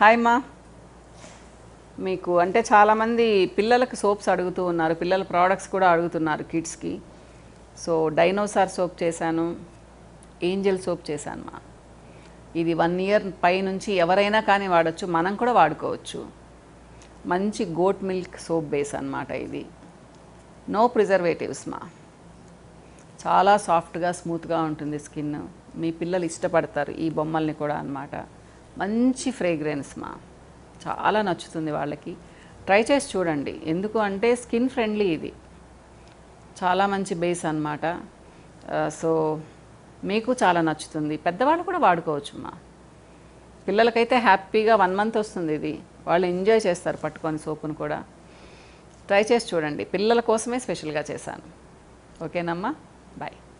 hi మా మీకు అంటే చాలామంది పిల్లలకు సోప్స్ అడుగుతూ ఉన్నారు పిల్లల ప్రోడక్ట్స్ కూడా అడుగుతున్నారు కిడ్స్కి సో డైనోసార్ సోప్ చేశాను ఏంజల్ సోప్ చేశాను మా ఇది వన్ ఇయర్ పై నుంచి ఎవరైనా కానీ వాడచ్చు మనం కూడా వాడుకోవచ్చు మంచి గోట్ మిల్క్ సోప్ బేస్ అన్నమాట ఇది నో ప్రిజర్వేటివ్స్ మా చాలా సాఫ్ట్గా స్మూత్గా ఉంటుంది స్కిన్ మీ పిల్లలు ఇష్టపడతారు ఈ బొమ్మల్ని కూడా అన్నమాట మంచి ఫ్రేగ్రెన్స్ మా చాలా నచ్చుతుంది వాళ్ళకి ట్రై చేసి చూడండి ఎందుకు అంటే స్కిన్ ఫ్రెండ్లీ ఇది చాలా మంచి బేస్ అనమాట సో మీకు చాలా నచ్చుతుంది పెద్దవాళ్ళు కూడా వాడుకోవచ్చు మా పిల్లలకైతే హ్యాపీగా వన్ మంత్ వస్తుంది ఇది వాళ్ళు ఎంజాయ్ చేస్తారు పట్టుకొని సోపును కూడా ట్రై చేసి చూడండి పిల్లల కోసమే స్పెషల్గా చేశాను ఓకేనమ్మా బాయ్